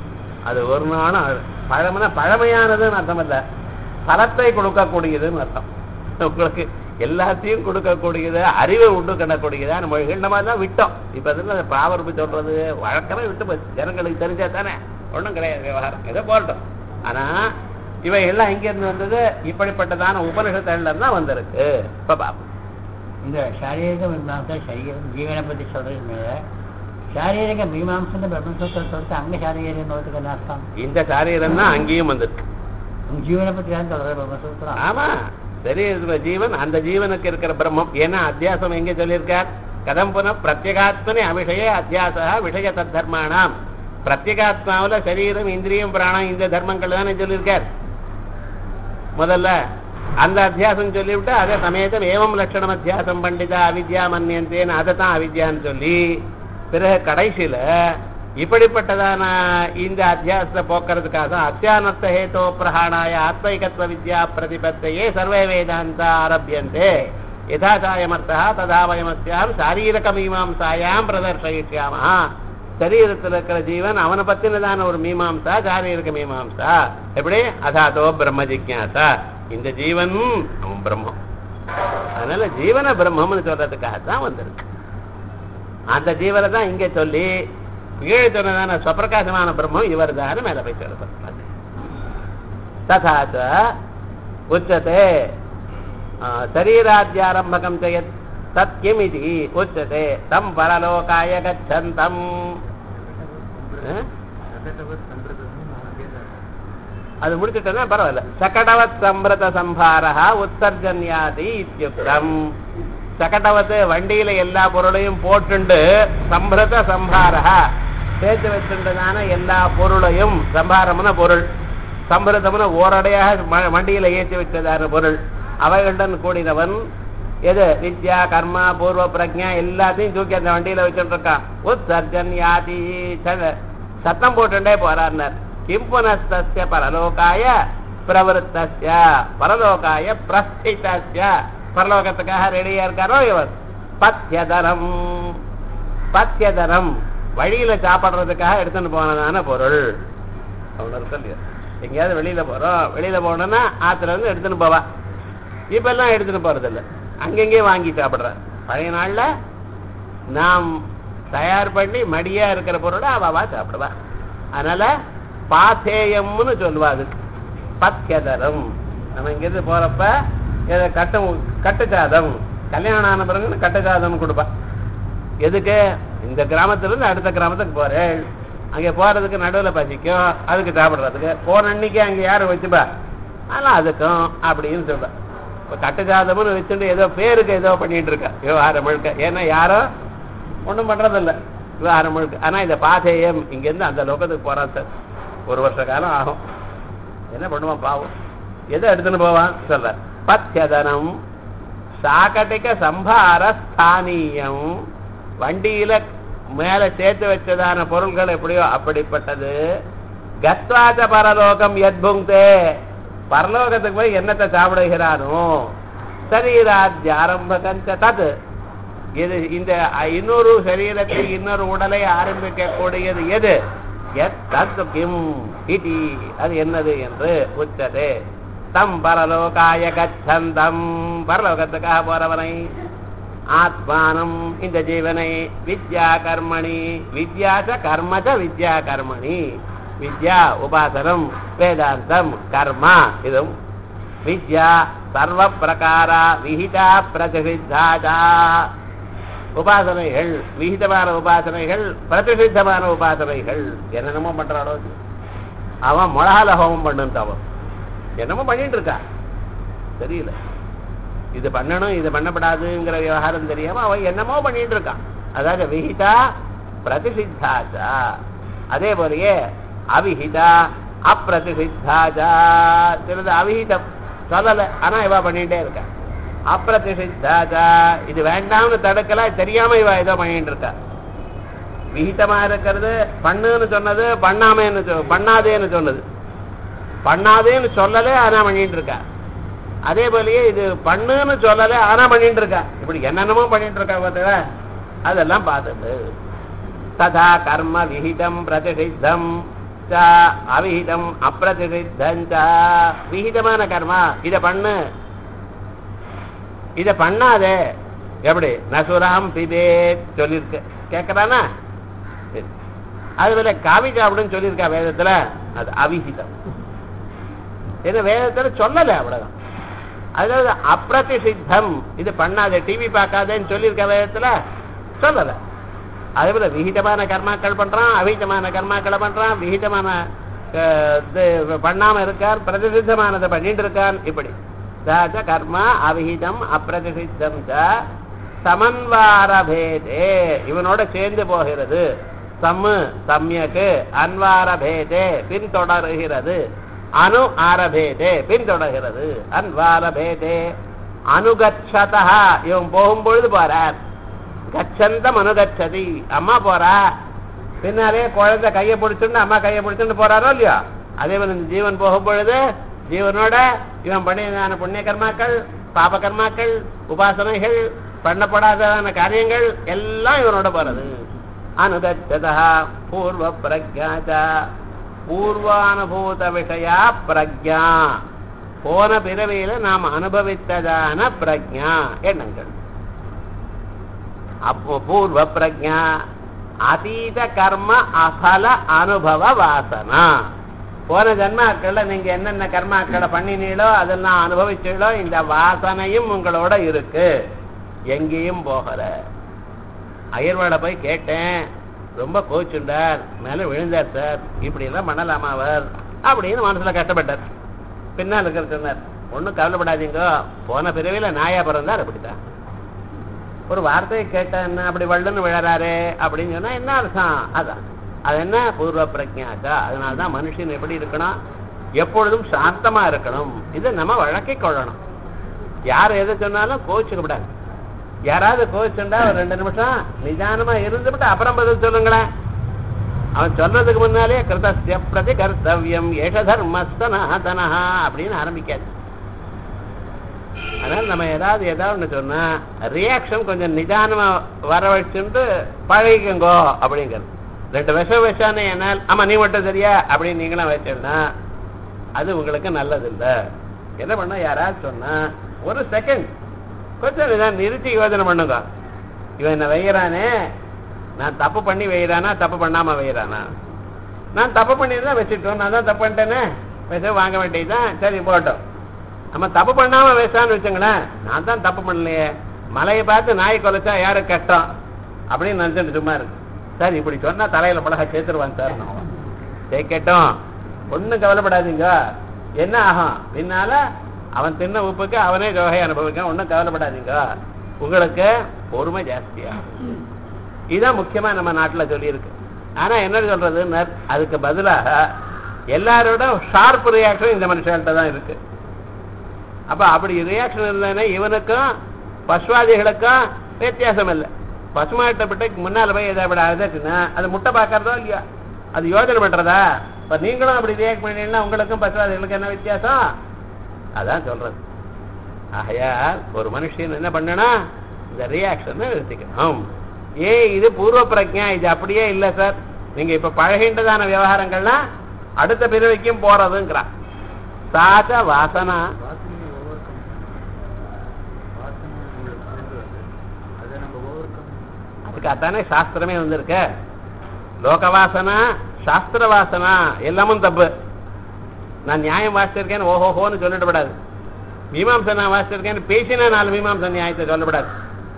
அது ஒரு நாளும் அழ- பழமைனா பழமையானதுன்னு அர்த்தம் இல்ல பலத்தை கொடுக்கக்கூடியதுன்னு அர்த்தம் உங்களுக்கு எல்லாத்தையும் கொடுக்கக்கூடியது அறிவை உண்டு கண்ணக்கூடியதான மொழிகள் நம்ம தான் விட்டோம் இப்ப அதுல பாவர்பு சொல்றது வழக்கமே விட்டு போச்சு ஜனங்களுக்கு தெரிஞ்சா தானே ஒண்ணும் கிடையாது விவகாரம் ஏதோ போகட்டும் ஆனா இவை எல்லாம் எங்க இருந்து வந்தது இப்படிப்பட்டதான உபனிஷத்துல தான் வந்திருக்கு இப்ப பாப்போம் இந்த ಶಾರೀರಿಕ ಮೀಮಾಂಸೆ ಶರೀರ ಜೀವನ ಬಗ್ಗೆ சொல்றது ಮೇಲೆ ಶಾರೀರಿಕ ಮೀಮಾಂಸೆ ಬ್ರಹ್ಮಸೂತ್ರ சொல்லிட்டு அங்க ಶಾರೀರಿಕ ನೋಟಕ್ಕೆ என்ன அர்த்தம் இந்த சாரீரம் தான் அங்கேயும் வந்திருக்கு உங்க ஜீவனை பத்தி தான் சொல்றது பிரம்மசூத்திரம் ஆமா சரீரத்துல ஜீவன் அந்த ஜீவனுக்கு இருக்கிற பிரம்மம் ஏன்னா அத்தியாசம் எங்க சொல்லியிருக்கார் கதம் புன பிரத்யேகாத்மனி அவிஷய அத்தியாசா விஷய தர்மானாம் பிரத்யேகாத்மாவுல சரீரம் இந்திரியம் பிராணம் இந்த தர்மங்கள் தானே சொல்லியிருக்கார் முதல்ல அந்த அத்தியாசம் சொல்லிவிட்டு அதே சமயத்தில் ஏவம் லட்சணம் அத்தியாசம் பண்டிதா அவித்யா மன்னியந்தேன்னு அதை தான் அவித்யான்னு சொல்லி பிறகு கடைசியில இப்படிப்பட்டதான இந்த அத்தியாசத்தை போக்குறதுக்காக அத்தியானர்த்த ஹேதோ பிரகாணாய ஆத்மைகத்வ வித்யா பிரதிபத்தையே சர்வே வேதாந்த ஆரம்பியந்தே யதா சாயமர்த்தா ததா வயமஸ்யாம் சாரீரக மீமாம்சாயாம் பிரதர்ஷயிஷ்யாம சரீரத்தில் இருக்கிற ஜீவன் அவனை பத்தினதான ஒரு மீமாம்சா சாரீரக மீமாம்சா எப்படி அதாதோ பிரம்ம ஜிக்யாசா இந்த ஜீவன் அவன் பிரம்மம் அதனால ஜீவன பிரம்மம்னு சொல்றதுக்காக தான் வந்திருக்கு அந்த ஜீவனை தான் இங்க சொல்லி கீழே சொன்னதான ஸ்வப்பிரகாசமான பிரம்மம் இவர் தான் மேல போய் சொல்றது ததாச்ச உச்சதே ஆ, சரீராத்யாரம்பகம் செய்யத் தத் கிம் இது உச்சதே தம் பரலோகாய கச்சந்தம் ஆ? அது முடிச்சுட்டேன்னா பரவாயில்ல சகடவத் சம்பிரத சம்பாரா உத்தர்ஜன்யாதி இத்தியுக்தம் சகடவத்து வண்டியில எல்லா பொருளையும் போட்டுண்டு சம்பிரத சம்பாரா சேர்த்து வச்சுட்டதான எல்லா பொருளையும் சம்பாரம்னா பொருள் சம்பிரதம்னா ஓரடையாக ம- வண்டியில ஏற்றி வச்சதான பொருள் அவைகளுடன் கூடினவன் எது வித்யா கர்மா பூர்வ பிரஜா எல்லாத்தையும் தூக்கி அந்த வண்டியில வச்சுட்டு இருக்கான் உத்சர்ஜன் யாதி ச- சத்தம் போட்டுட்டே போறார் கிம் புனஸ்தஸ்ய பரலோகாய பிரவருத்தஸ்ய பரலோகாய பிரஸ்திதஸ்ய பரலோகத்துக்காக ரெடியா இருக்காரோ இவர் பத்தியதனம் பத்தியதனம் வழியில சாப்பிடுறதுக்காக எடுத்துட்டு போனதான பொருள் அவனு இருக்கு இல்லையா எங்கேயாவது வெளியில போறோம் வெளியில போனோம்னா ஆத்துல இருந்து எடுத்துன்னு போவா இப்ப எல்லாம் எடுத்துட்டு போறது இல்ல அங்கங்கே வாங்கி சாப்பிடுற பழைய நாள்ல நாம் தயார் பண்ணி மடியா இருக்கிற பொருளை அவாவா சாப்பிடுவா அதனால பாத்தேயம்னு சொல்லுவா அதுக்கு பத்தியதரம் நம்ம இங்கிருந்து போறப்ப இதை கட்டு கட்டுச்சாதம் கல்யாணம் ஆன பிறகு கட்டுச்சாதம் கொடுப்பா எதுக்கு இந்த கிராமத்துல இருந்து அடுத்த கிராமத்துக்கு போறேன் அங்க போறதுக்கு நடுவுல பசிக்கும் அதுக்கு சாப்பிடுறதுக்கு போன அன்னைக்கு அங்க யாரும் வச்சுப்பா அதெல்லாம் அதுக்கும் அப்படின்னு சொல்ற இப்ப கட்டுச்சாதம்னு வச்சுட்டு ஏதோ பேருக்கு ஏதோ பண்ணிட்டு இருக்கா விவகாரம் முழுக்க ஏன்னா யாரும் ஒண்ணும் பண்றதில்ல விவகாரம் முழுக்க ஆனா இந்த பாதேயம் இங்க இருந்து அந்த லோகத்துக்கு போறான் சார் ஒரு வருஷ காலம் ஆகும் என்ன பண்ணுவான் பாவம் எதை எடுத்துன்னு போவான் சொல்ற பத்தியதனம் சாகட்டிக சம்பார ஸ்தானியம் வண்டியில மேல சேர்த்து வச்சதான பொருள்கள் எப்படியோ அப்படிப்பட்டது கத்வாச்ச பரலோகம் எத்புங்தே பரலோகத்துக்கு போய் என்னத்தை சாப்பிடுகிறானோ சரீராத்ய ஆரம்பகஞ்ச தது இது இந்த இன்னொரு சரீரத்தை இன்னொரு உடலை ஆரம்பிக்க கூடியது எது எத் தத் கிம் இதி அது என்னது என்று உச்சதே தம் பரலோகாய கச்சந்தம் பரலோகத்துக்காக போறவனை ஆத்மானம் இந்த ஜீவனை வித்யா கர்மணி வித்யாச கர்மச்ச வித்யா கர்மணி வித்யா உபாசனம் வேதாந்தம் கர்மா இதுவும் வித்யா சர்வ பிரகாரா விஹிதா பிரதிசித்தாதா உபாசனைகள் விகிதமான உபாசனைகள் பிரதிசித்தமான உபாசனைகள் என்னென்னமோ பண்றானோ அவன் மொழால ஹோமம் பண்ணுன்னு அவன் என்னமோ பண்ணிட்டு இருக்கா தெரியல இது பண்ணணும் இது பண்ணப்படாதுங்கிற விவகாரம் தெரியாம அவன் என்னமோ பண்ணிட்டு இருக்கான் அதாவது விஹிதா பிரதிசித்தாச்சா அதே போலயே அவிஹிதா அப்பிரதிசித்தாச்சா சிலது அவிஹிதம் சொல்லல ஆனா இவ பண்ணிட்டே இருக்கா அப்பிரதிசித்தாச்சா இது வேண்டாம்னு தடுக்கல தெரியாம இவ ஏதோ பண்ணிட்டு இருக்கா விகிதமா இருக்கிறது பண்ணுன்னு சொன்னது பண்ணாமன்னு சொ- பண்ணாதேன்னு சொன்னது பண்ணாதேன்னு சொல்லலே ஆனா பண்ணிட்டு இருக்கா அதே போலயே இது பண்ணுன்னு சொல்லல ஆனா பண்ணிட்டு இருக்கா இப்படி என்னென்னமோ பண்ணிட்டு இருக்கா பார்த்தா அதெல்லாம் பார்த்துட்டு ததா கர்ம விஹிதம் பிரதிஷித்தம் ச அவிஹிதம் அப்பிரதிஷித்தஞ்ச விகிதமான கர்மா இத பண்ணு இத பண்ணாதே எப்படி நசுராம் பிதே சொல்லியிருக்கு கேட்கறானா சரி. அதுபோல காவி சாப்பிடுன்னு சொல்லியிருக்கா வேதத்துல அது அவிஹிதம் ஏன்னா வேதத்துல சொல்லல அவ்வளவுதான் அதாவது அப்பிரதிஷித்தம் இது பண்ணாத டிவி பார்க்காதேன்னு சொல்லியிருக்க வேதத்துல சொல்லல அதே போல விகிதமான கர்மாக்கள் பண்றான் அவிகிதமான கர்மாக்களை பண்றான் விகிதமான அஹ், இது பண்ணாம இருக்கார் பிரதிசித்தமானதை பண்ணிட்டு இருக்கான் இப்படி ச கர்மா அவிகிதம் அப்பிரதிஷித்தம் ச சமன்வாரபேதே இவனோட சேர்ந்து போகிறது சம்மு சம்யக்கு அன்வாரபேதே பின்தொடருகிறது அனு ஆரபேதே பின்தொடர்கிறது அன்வாரபேதே அனுகச்சதா இவன் போகும்பொழுது போறார் கச்சந்தம் அனுகச்சதி அம்மா போறா பின்னாலே குழந்தை கையை பிடிச்சுட்டு அம்மா கையை பிடிச்சுட்டு போறாரோ இல்லையோ அதே மாதிரி இந்த ஜீவன் போகும் பொழுது ஜீவனோட இவன் பண்ணியதான புண்ணிய கர்மாக்கள் பாப கர்மாக்கள் உபாசனைகள் பண்ணப்படாததான காரியங்கள் எல்லாம் இவனோட போறது அனுகச்சதா பூர்வ பிரஜாச்சா பூர்வானுபூத விஷயா பிரஜா போன பிறவியில நாம் அனுபவித்ததான பிரஜா எண்ணங்கள் அப்போ பூர்வ பிரஜா அதீத கர்ம அபல அனுபவ வாசனா போன ஜன்மாக்கள்ல நீங்க என்னென்ன கர்மாக்களை பண்ணினீங்களோ அதெல்லாம் அனுபவிச்சீங்களோ இந்த வாசனையும் உங்களோட இருக்கு எங்கேயும் போகல அயர்வாட போய் கேட்டேன் ரொம்ப கோச்சுண்டார் மேல விழுந்தார் சார் இப்படி எல்லாம் பண்ணலாமா அவர் அப்படின்னு மனசுல கஷ்டப்பட்டார் பின்னால் இருக்கிற சொன்னார் ஒண்ணும் கவலைப்படாதீங்க போன பிறவில நாயா பிறந்தார் அப்படித்தான் ஒரு வார்த்தையை கேட்டேன் அப்படி வள்ளுன்னு விழறாரு அப்படின்னு சொன்னா என்ன அர்த்தம் அதான் அது என்ன பூர்வ பிரஜாக்கா அதனாலதான் மனுஷன் எப்படி இருக்கணும் எப்பொழுதும் சாந்தமா இருக்கணும் இதை நம்ம வழக்கிக் கொள்ளணும் யார் எதை சொன்னாலும் கோச்சுக்க கூடாது யாராவது கோச்சுண்டா ஒரு ரெண்டு நிமிஷம் நிதானமா இருந்துவிட்டு அப்புறம் பதில் சொல்லுங்களேன் அவன் சொல்றதுக்கு முன்னாலே கிருதஸ்ய பிரதி கர்த்தவியம் ஏஷ தர்மஸ்தனாதனா அப்படின்னு ஆரம்பிக்காது அதனால நம்ம ஏதாவது ஏதாவது ஒண்ணு சொன்னா ரியாக்ஷன் கொஞ்சம் நிதானமா வர வச்சுட்டு பழகிக்கங்கோ அப்படிங்கிறது ரெண்டு விஷம் வச்சானே என்னால் ஆமா நீ மட்டும் சரியா அப்படின்னு நீங்களும் வச்சேன்னா அது உங்களுக்கு நல்லது இல்ல என்ன பண்ண யாராவது சொன்னா ஒரு செகண்ட் கொஞ்சம் நிதானம் நிறுத்தி யோசனை பண்ணுங்க இவன் என்ன வைகிறானே நான் தப்பு பண்ணி வைகிறானா தப்பு பண்ணாம வைகிறானா நான் தப்பு பண்ணியிருந்தா வச்சுட்டோம் நான் தான் தப்பு பண்ணிட்டேனே விஷ வாங்க வேண்டியதுதான் சரி போட்டோம் நம்ம தப்பு பண்ணாம பேசான்னு வச்சுங்களேன் நான் தான் தப்பு பண்ணலையே மலையை பார்த்து நாய் கொலைச்சா யாரு கஷ்டம் அப்படின்னு நினைச்சிட்டு சும்மா இருக்கு சார் இப்படி சொன்னா தலையில பழக சேர்த்துருவான் சார் கேட்கட்டும் ஒண்ணும் கவலைப்படாதீங்க என்ன ஆகும் பின்னால அவன் தின்ன உப்புக்கு அவனே ஜோகை அனுபவிக்க ஒன்றும் கவலைப்படாதீங்க உங்களுக்கு பொறுமை ஜாஸ்தியா இதுதான் முக்கியமா நம்ம நாட்டுல சொல்லியிருக்கு ஆனா என்ன சொல்றது அதுக்கு பதிலாக எல்லாரோட ஷார்ப் ரியாக்ஷன் இந்த மனுஷன்கிட்ட தான் இருக்கு அப்ப அப்படி ரியாக்ஷன் இருந்ததுன்னா இவனுக்கும் பசுவாதிகளுக்கும் வித்தியாசம் இல்லை பசுமாட்டப்பட்ட முன்னால போய் எதை விட அதட்டுனா அது முட்டை பார்க்கறதோ இல்லையா அது யோஜனை பண்றதா இப்ப நீங்களும் அப்படி ரியாக்ட் பண்ணீங்கன்னா உங்களுக்கும் பசுவாதிகளுக்கு என்ன வித்தியாசம் அதான் சொல்றது ஆகையால் ஒரு மனுஷன் என்ன பண்ணணும் இந்த ரியாக்ஷனை நிறுத்திக்கணும் ஏ இது பூர்வ பிரஜா இது அப்படியே இல்லை சார் நீங்க இப்ப பழகின்றதான விவகாரங்கள்லாம் அடுத்த பிறவிக்கும் போறதுங்கிறான் சாச்ச வாசனா வாசனையை ஓவர் கம் வாசனை கொண்டு வந்து அதை நம்ம ஓவர் கம் அதுக்கு அதானே சாஸ்திரமே வந்திருக்க லோக வாசனா சாஸ்திர வாசனா எல்லாமும் தப்பு நான் நியாயம் வாசிச்சிருக்கேன்னு ஓஹோஹோன்னு சொல்லிடப்படாது மீமாம்சை நான் வாசிச்சிருக்கேன்னு பேசினா நாலு மீமாம்ச நியாயத்தை சொல்லப்படாது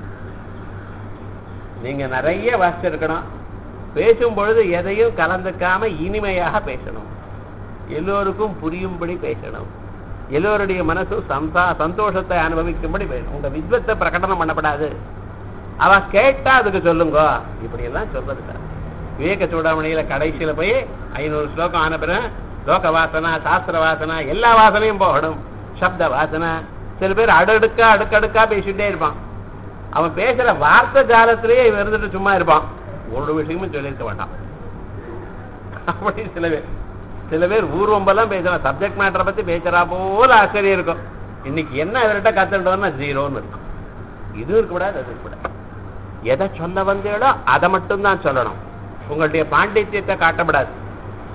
நீங்க நிறைய வாசிச்சிருக்கணும் பேசும் பொழுது எதையும் கலந்துக்காம இனிமையாக பேசணும் எல்லோருக்கும் புரியும்படி பேசணும் எல்லோருடைய மனசும் சந்தா சந்தோஷத்தை அனுபவிக்கும்படி பேசணும் உங்க வித்வத்தை பிரகடனம் பண்ணப்படாது அவ கேட்டா அதுக்கு சொல்லுங்க இப்படி எல்லாம் சொல்றது சார் விவேக சூடாமணியில கடைசியில போய் ஐநூறு ஸ்லோகம் ஆன பிறகு லோக வாசனா சாஸ்திர வாசனா எல்லா வாசனையும் போகணும் சப்த வாசனை சில பேர் அடுக்கா அடுக்கடுக்கா பேசிட்டே இருப்பான் அவன் பேசுற வார்த்தை ஜாலத்திலேயே இவன் இருந்துட்டு சும்மா இருப்பான் ஒரு விஷயமும் சொல்லியிருக்க வேண்டாம் அப்படி சில பேர் சில பேர் ஊர்வம்பெல்லாம் பேசுறான் சப்ஜெக்ட் மேட்டரை பத்தி பேசுறா போல ஆச்சரியம் இருக்கும் இன்னைக்கு என்ன இவர்கிட்ட கத்துட்டோம்னா ஜீரோன்னு இருக்கும் இது இருக்கக்கூடாது அது இருக்கக்கூடாது எதை சொல்ல வந்தீங்களோ அதை மட்டும் தான் சொல்லணும் உங்களுடைய பாண்டித்யத்தை காட்டப்படாது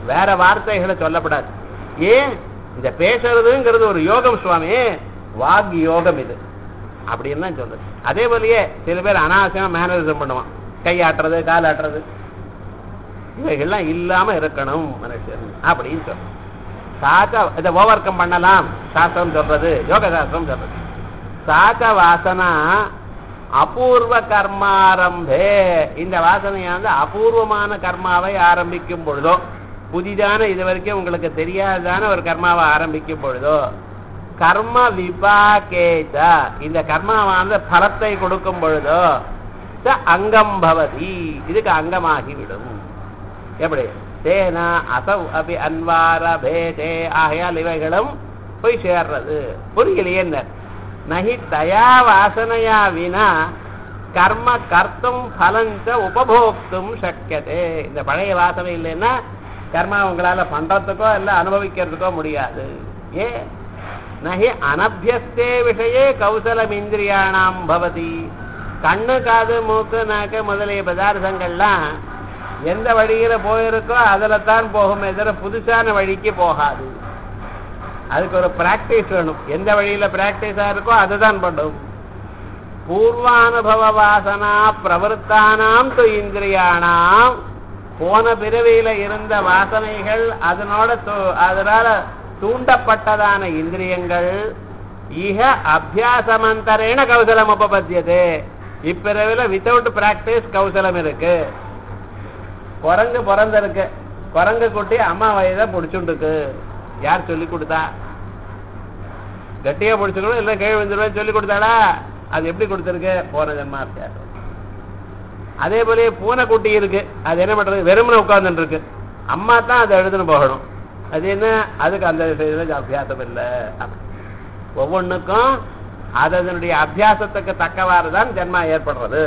வேற வார்த்தைகளை சொல்லப்படாது ஏன் இந்த பேசுறதுங்கிறது ஒரு யோகம் சுவாமி வாக் யோகம் இது அப்படின்னு தான் சொல்றது அதே போலயே சில பேர் அனாவசியமா மேனரிசம் பண்ணுவான் கை ஆட்டுறது கால் ஆட்டுறது இவைகள்லாம் இல்லாம இருக்கணும் மனுஷன் அப்படின்னு சொல்றது சாச்ச இதை ஓவர் கம் பண்ணலாம் சாஸ்திரம் சொல்றது யோக சாஸ்திரம் சொல்றது சாச்ச வாசனா அபூர்வ கர்மாரம்பே இந்த வாசனையானது அபூர்வமான கர்மாவை ஆரம்பிக்கும் பொழுதோ புதிதான இது வரைக்கும் உங்களுக்கு தெரியாததான ஒரு கர்மாவை ஆரம்பிக்கும் பொழுதோ கர்ம விபாகேச்ச இந்த கர்மாவானது பலத்தை கொடுக்கும் பொழுதோ ச அங்கம் பவதி இதுக்கு அங்கமாகிவிடும் எப்படி தேனா அசவ் அபி அன்வார பேதே ஆகையால் இவைகளும் போய் சேர்றது புரியலையே நகி தயா வாசனையா வினா கர்ம கர்த்தும் பலஞ்ச உபபோக்தும் சக்கியதே இந்த பழைய வாசனை இல்லைன்னா கர்மா உங்களால பண்றதுக்கோ இல்ல அனுபவிக்கிறதுக்கோ முடியாது ஏ நகி அனபியஸ்தே விஷயே கௌசலம் இந்திரியாணாம் பவதி கண்ணு காது மூக்கு நாக்கு முதலிய பதார்த்தங்கள்லாம் எந்த வழியில போயிருக்கோ அதுல தான் போகுமே தவிர புதுசான வழிக்கு போகாது அதுக்கு ஒரு பிராக்டிஸ் வேணும் எந்த வழியில பிராக்டிஸா இருக்கோ அதுதான் பண்ணும் பூர்வானுபவ வாசனா பிரவருத்தானாம் து இந்திரியானாம் போன பிறவியில இருந்த வாசனைகள் அதனோட து- அதனால தூண்டப்பட்டதான இந்திரியங்கள் இக அபியாசமந்தரேன கௌசலம் உபபத்தியதே இப்பிறவில வித்தவுட் பிராக்டிஸ் கௌசலம் இருக்கு குரங்கு பிறந்திருக்கு குரங்கு குட்டி அம்மா வயதை பிடிச்சுட்டுருக்கு யார் சொல்லி கொடுத்தா கட்டியா பிடிச்சுக்கணும் இல்லை கீழ் விழுந்துருவேன் சொல்லி கொடுத்தாளா அது எப்படி கொடுத்துருக்கு போன ஜென்மா அபியாசம் அதே போல பூனைக்குட்டி இருக்கு அது என்ன பண்றது வெறுமனை உட்கார்ந்துட்டு இருக்கு அம்மா தான் அதை எழுதுன்னு போகணும் அது என்ன அதுக்கு அந்த விஷயத்துல அபியாசம் இல்லை ஒவ்வொன்றுக்கும் அது அதனுடைய அபியாசத்துக்கு தக்கவாறு தான் ஜென்மா ஏற்படுறது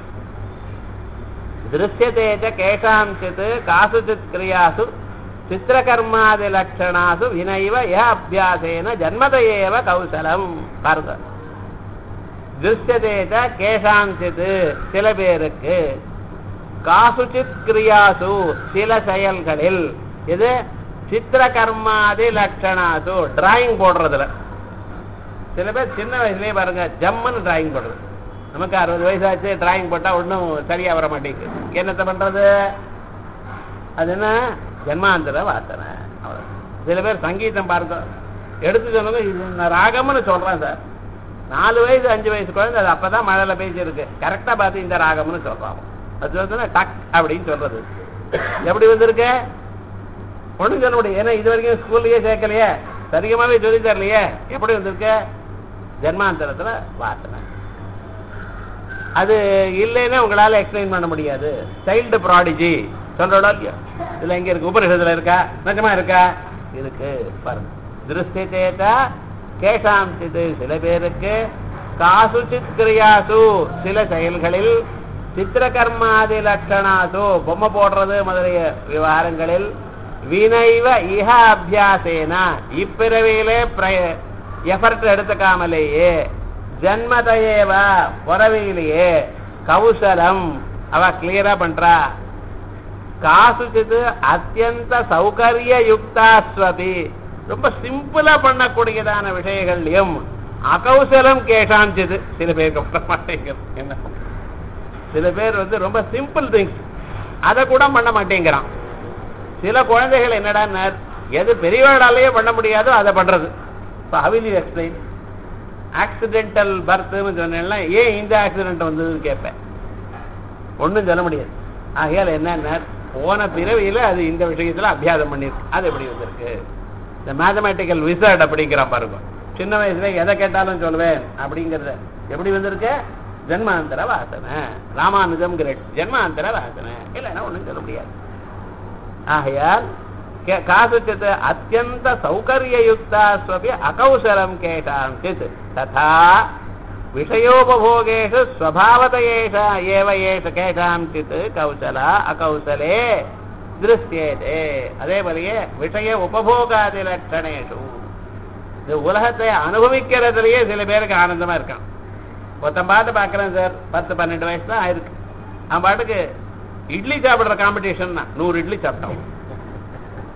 திருஷ்யத்தேச்ச கேஷாஞ்சித் காசுச்சித் கிரியாசு சித்திரகர்மாதி லட்சணாசு வினைவ ய அபியாசேன ஜன்மத ஏவ கௌசலம் பாருங்க திருஷ்யதேச்ச கேஷாஞ்சித் சில பேருக்கு காசுச்சித் கிரியாசு சில செயல்களில் இது சித்திரகர்மாதி லட்சணாசு டிராயிங் போடுறதுல சில பேர் சின்ன வயசுலயே பாருங்க ஜம்முன்னு டிராயிங் போடுறது நமக்கு அறுபது வயசாச்சு டிராயிங் போட்டா ஒன்றும் சரியா வர மாட்டேங்குது என்னத்த பண்றது அது என்ன ஜென்மாந்திர வாசனை அவ்வளவு சில பேர் சங்கீதம் பாருங்க எடுத்து சொன்னது இது நான் ராகம்னு சொல்றேன் சார் நாலு வயசு அஞ்சு வயசு குழந்தை அது அப்பதான் மழையில பேசியிருக்கு கரெக்டா பார்த்து இந்த ராகம்னு சொல்றாங்க அது வந்து டக் அப்படின்னு சொல்றது எப்படி வந்திருக்கு ஒண்ணும் சொல்ல முடியும் ஏன்னா இது வரைக்கும் ஸ்கூல்லயே சேர்க்கலையே சரிகமாவே சொல்லி தரலையே எப்படி வந்திருக்கு ஜென்மாந்தரத்துல வாசனை அது இல்லைன்னா உங்களால எக்ஸ்பிளைன் பண்ண முடியாது சைல்டு ப்ராடிஜி சொல்றோட இல்லையா இதுல எங்க இருக்கு உபனிஷத்துல இருக்கா நிஜமா இருக்கா இருக்கு பாருங்க திருஷ்டிதேதா கேசாம்சித்து சில பேருக்கு காசுச்சித் கிரியாசு சில செயல்களில் சித்திரகர்மாதி லட்சணாசு பொம்மை போடுறது முதலிய விவகாரங்களில் வினைவ இஹ அபியாசேனா இப்பிறவியிலே எஃபர்ட் எடுத்துக்காமலேயே ஜன்மதையேவ புறவியிலேயே கௌசலம் அவ கிளியரா பண்றா காசுச்சித்து அத்தியந்த சௌகரிய யுக்தாஸ்வதி ரொம்ப சிம்பிளா பண்ணக்கூடியதான விஷயங்கள்லயும் அகௌசலம் கேஷாஞ்சிது சில பேருக்கு பண்ண மாட்டேங்கிறது என்ன சில பேர் வந்து ரொம்ப சிம்பிள் திங்ஸ் அதை கூட பண்ண மாட்டேங்கிறான் சில குழந்தைகள் என்னடா எது பெரியவர்களாலேயே பண்ண முடியாதோ அதை பண்றது இப்போ ஹவிலி எக்ஸ்பிளைன் ஆக்சிடென்டல் பர்த்னு சொன்னேன்னா ஏன் இந்த ஆக்சிடென்ட் வந்ததுன்னு கேட்பேன் ஒன்றும் சொல்ல முடியாது ஆகையால் என்னன்னா போன பிறவியில அது இந்த விஷயத்துல அபியாசம் பண்ணிருக்கு அது எப்படி வந்திருக்கு இந்த மேத்தமேட்டிக்கல் விசர்ட் அப்படிங்கிறான் பாருங்க சின்ன வயசுல எதை கேட்டாலும் சொல்லுவேன் அப்படிங்கறத எப்படி வந்திருக்கு ஜென்மாந்தர வாசனை ராமானுஜம் கிரேட் ஜென்மாந்தர வாசனை இல்லைன்னா ஒண்ணும் சொல்ல முடியாது ஆகையால் கே- காசுச்சித் அத்தியந்த சௌகரியயுக்தாஸ்வபி அகௌசலம் கேஷாஞ்சித் ததா விஷயோபபோகேஷு ஸ்வபாவத ஏஷ ஏவ ஏஷ கேஷாஞ்சித் கௌசல அகௌசலே திருஷ்யேதே அதே போலயே விஷய உபபோகாதி லட்சணேஷு இந்த உலகத்தை அனுபவிக்கிறதுலயே சில பேருக்கு ஆனந்தமா இருக்கான் ஒருத்தன் பாட்டு பார்க்கறேன் சார் பத்து பன்னெண்டு வயசு தான் ஆயிருக்கு அவன் பாட்டுக்கு இட்லி சாப்பிடுற காம்படிஷன் தான் நூறு இட்லி சாப்பிட்டான்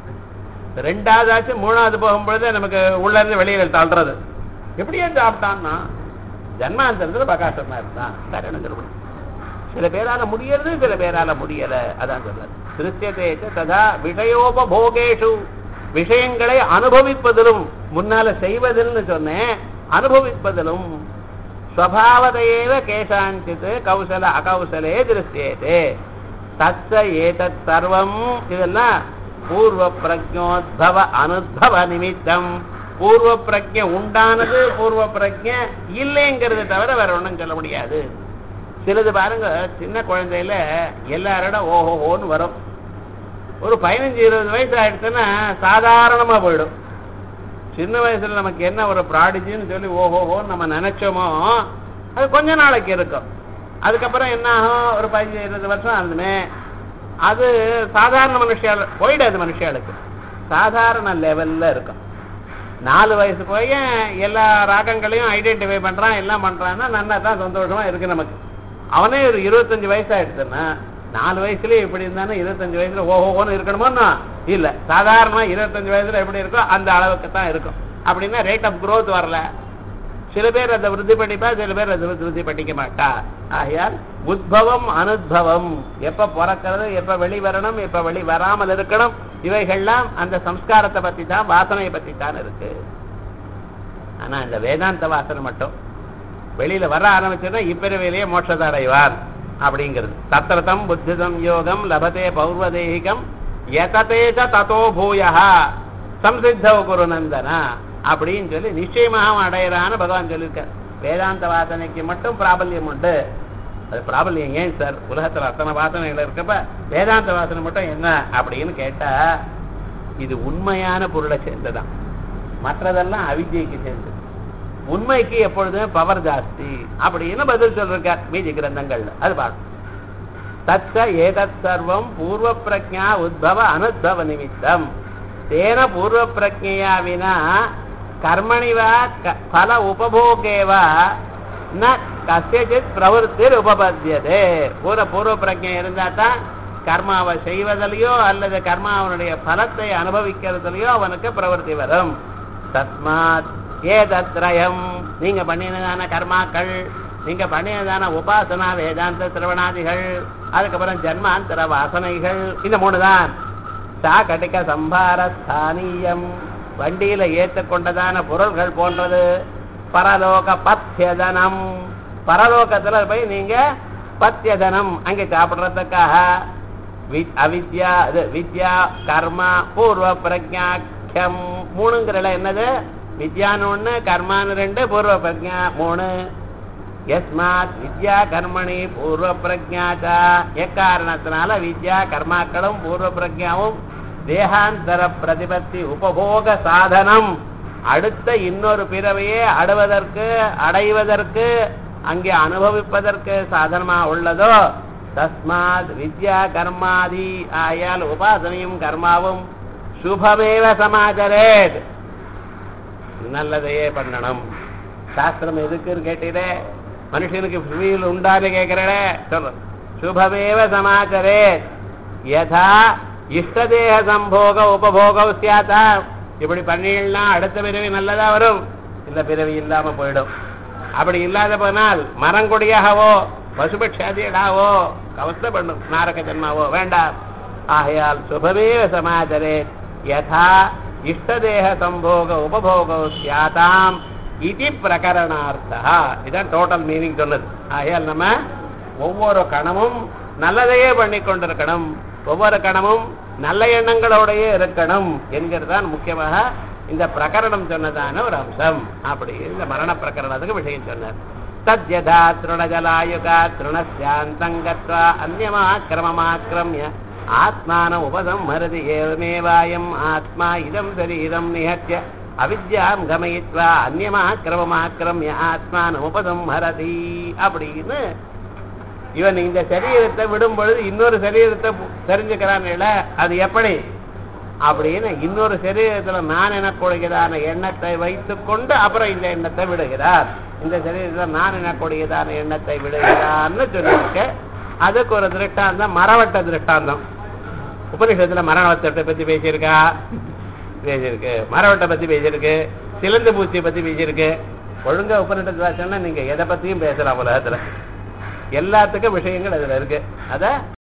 ரெண்டாவதாச்சும் மூணாவது போகும்பொழுது நமக்கு உள்ள இருந்து வெளியில தள்ளுறது எப்படியே சாப்பிட்டான்னா ஜன்மாந்தரத்துல பிரகாசமா இருந்தான் காரணம் சொல்லணும் சில பேரால முடியறது சில பேரால முடியல அதான் சொல்றது திருஷ்யத்தே ததா விஷயோபபோகேஷு விஷயங்களை அனுபவிப்பதிலும் முன்னால செய்வதில்னு சொன்னேன் அனுபவிப்பதிலும் ஸ்வபாவதையேவ கேசாஞ்சித் கௌசல அகௌசலே திருஷ்யேதே தச்ச ஏதத் சர்வம் இதெல்லாம் பூர்வ பிரஜோத்பவ அனுத்பவ நிமித்தம் பூர்வ பிரஜ உண்டானது பூர்வ பிரஜ இல்லைங்கிறத தவிர வேற ஒண்ணும் சொல்ல முடியாது சிலது பாருங்க சின்ன குழந்தையில எல்லாரோட ஓஹோஹோன்னு வரும் ஒரு பதினஞ்சு இருபது வயசு ஆயிடுச்சுன்னா சாதாரணமா போயிடும் சின்ன வயசுல நமக்கு என்ன ஒரு ப்ராடிஜின்னு சொல்லி ஓஹோஹோன்னு நம்ம நினைச்சோமோ அது கொஞ்ச நாளைக்கு இருக்கும் அதுக்கப்புறம் என்ன ஆகும் ஒரு பதினஞ்சு இருபது வருஷம் ஆகுதுமே அது சாதாரண மனுஷால போயிடாது மனுஷாளுக்கு சாதாரண லெவல்ல இருக்கும் நாலு வயசு போய் எல்லா ராகங்களையும் ஐடென்டிஃபை பண்றான் எல்லாம் பண்றான்னா நல்லா தான் சந்தோஷமா இருக்கு நமக்கு அவனே ஒரு இருபத்தஞ்சு வயசு ஆயிடுச்சுன்னா நாலு வயசுலயே இப்படி இருந்தானே இருபத்தஞ்சு வயசுல ஓஹோன்னு இருக்கணுமோன்னா இல்ல சாதாரணமா இருபத்தஞ்சு வயசுல எப்படி இருக்கோ அந்த அளவுக்கு தான் இருக்கும் அப்படின்னா ரேட் ஆஃப் growth வரல சில பேர் அதை விருத்தி படிப்பா சில பேர் அதை விருத்தி படிக்க மாட்டா ஆகையால் உத்பவம் அனுத்பவம் எப்ப பிறக்கிறது எப்ப வெளி வரணும் எப்ப வெளி வராமல் இருக்கணும் இவைகள்லாம் அந்த சம்ஸ்காரத்தை பத்தி தான் வாசனையை பத்தி தான் இருக்கு ஆனா இந்த வேதாந்த வாசனை மட்டும் வெளியில வர ஆரம்பிச்சதுன்னா இப்பிறவிலேயே மோட்சத்தை அடைவார் அப்படிங்கிறது தத்திரதம் புத்திதம் யோகம் லபதே பௌர்வதேகிகம் எததேஜ ததோ பூயா சம்சித்தவ குருநந்தனா அப்படின்னு சொல்லி நிச்சயமாக அவன் அடையிறான்னு பகவான் சொல்லியிருக்கார் வேதாந்த வாசனைக்கு மட்டும் பிராபல்யம் உண்டு அது பிராபல்யம் ஏன் சார் உலகத்துல அத்தனை வாசனைகள் இருக்கப்ப வேதாந்த வாசனை மட்டும் என்ன அப்படின்னு கேட்டா இது உண்மையான பொருளை சேர்ந்ததான் மற்றதெல்லாம் அவித்யைக்கு சேர்ந்தது உண்மைக்கு எப்பொழுதுமே பவர் ஜாஸ்தி அப்படின்னு பதில் சொல்றார் மீதி கிரந்தங்கள்ல அது பார்க்கணும் தச்ச ஏதத் சர்வம் பூர்வ பிரஜா உத்பவ அனுத்பவ நிமித்தம் தேன பூர்வ பிரஜையா வினா கர்மணி வா க- பல உபபோகே வா ந கசியச்சித் பிரவருத்திர் உபபத்தியதே பூர்வ பூர்வ பிரஜை இருந்தா தான் கர்மாவை செய்வதிலையோ அல்லது கர்மாவனுடைய பலத்தை அனுபவிக்கிறதுலையோ அவனுக்கு பிரவருத்தி வரும் தஸ்மாத் ஏதத்ரயம் நீங்க பண்ணினதான கர்மாக்கள் நீங்க பண்ணினதான உபாசனா வேதாந்த சிரவணாதிகள் அதுக்கப்புறம் ஜன்மாந்தர வாசனைகள் இந்த மூணு தான் சாகடிக சம்பார ஸ்தானியம் வண்டியில ஏற்றுக்கொண்டதான பொருள்கள் போன்றது பரலோக பத்தியதனம் பரலோகத்துல போய் நீங்க பத்தியதனம் அங்க சாப்பிடுறதுக்காக வி- அவித்யா இது வித்யா கர்மா பூர்வ பிரஜாக்கியம் மூணுங்கிறல என்னது வித்யான்னு ஒண்ணு கர்மான்னு ரெண்டு பூர்வ பிரஜா மூணு யஸ்மாத் வித்யா கர்மணி பூர்வ பிரஜாச்சா எக்காரணத்தினால வித்யா கர்மாக்களும் பூர்வ பிரஜாவும் தேகாந்தர பிரதிபத்தி உபபோக சாதனம் அடுத்த இன்னொரு பிறவையே அடைவதற்கு அடைவதற்கு அங்கே அனுபவிப்பதற்கு சாதனமா உள்ளதோ தஸ்மாத் வித்யா கர்மாதி ஆயால் உபாசனையும் கர்மாவும் சுபமேவ சமாச்சரேத் நல்லதையே பண்ணணும் சாஸ்திரம் எதுக்குன்னு கேட்டீரே மனுஷனுக்கு புவியில் உண்டான்னு கேட்கிறே சொல்லு சுபமேவ சமாச்சரே யதா இஷ்டதேக சம்போக உபபோக சியாத்தா இப்படி பண்ணிடலாம் அடுத்த பிறவி நல்லதா வரும் இந்த பிறவி இல்லாம போயிடும் அப்படி இல்லாத போனால் மரங்கொடியாகவோ பசுபட்சாதியடாவோ கவஸ்த பண்ணும் நாரக ஜன்மாவோ வேண்டாம் ஆகையால் சுபமேவ சமாச்சரே யதா இஷ்டதேக சம்போக உபபோக சியாதாம் இது பிரகரணார்த்தா இதான் டோட்டல் மீனிங் சொன்னது ஆகையால் நம்ம ஒவ்வொரு கணமும் நல்லதையே பண்ணி கொண்டிருக்கணும் ஒவ்வொரு கணமும் நல்ல எண்ணங்களோடயே இருக்கணும் என்கிறதுதான் முக்கியமாக இந்த பிரகரணம் சொன்னதான ஒரு அம்சம் அப்படி இந்த மரண பிரகரணத்துக்கு விஷயம் சொன்னார் தத்யதா திருணஜலாயுகா திருணஸ்யாந்தங்கத்வா அந்யமாக்கிரமமாக்கிரமிய ஆத்மான உபசம்ஹரதி ஏவமேவாயம் ஆத்மா இதம் சரீரம் நிகத்திய அவித்யாம் கமயித்வா அந்யமாக்கிரமமாக்கிரமிய ஆத்மான உபசம்ஹரதி அப்படின்னு இவன் இந்த சரீரத்தை விடும் பொழுது இன்னொரு சரீரத்தை பு- தெரிஞ்சுக்கிறான்ல அது எப்படி அப்படின்னு இன்னொரு சரீரத்துல நான் எனக்கூடியதான எண்ணத்தை வைத்துக்கொண்டு அப்புறம் இந்த எண்ணத்தை விடுகிறார் இந்த சரீரத்துல நான் எனக்கூடியதான எண்ணத்தை விடுகிறார்னு சொல்லியிருக்க அதுக்கு ஒரு திருஷ்டாந்தம் மரவட்ட திருஷ்டாந்தம் உபனிஷத்துல மரணவத்தை பத்தி பேசியிருக்கா பேசியிருக்கு மரவட்டை பத்தி பேசியிருக்கு சிலந்து பூச்சியை பத்தி பேசியிருக்கு ஒழுங்கா உபநிடத்து வாசம்னா நீங்க எதை பத்தியும் பேசலாம் உலகத்துல எல்லாத்துக்கும் விஷயங்கள் அதுல இருக்கு அத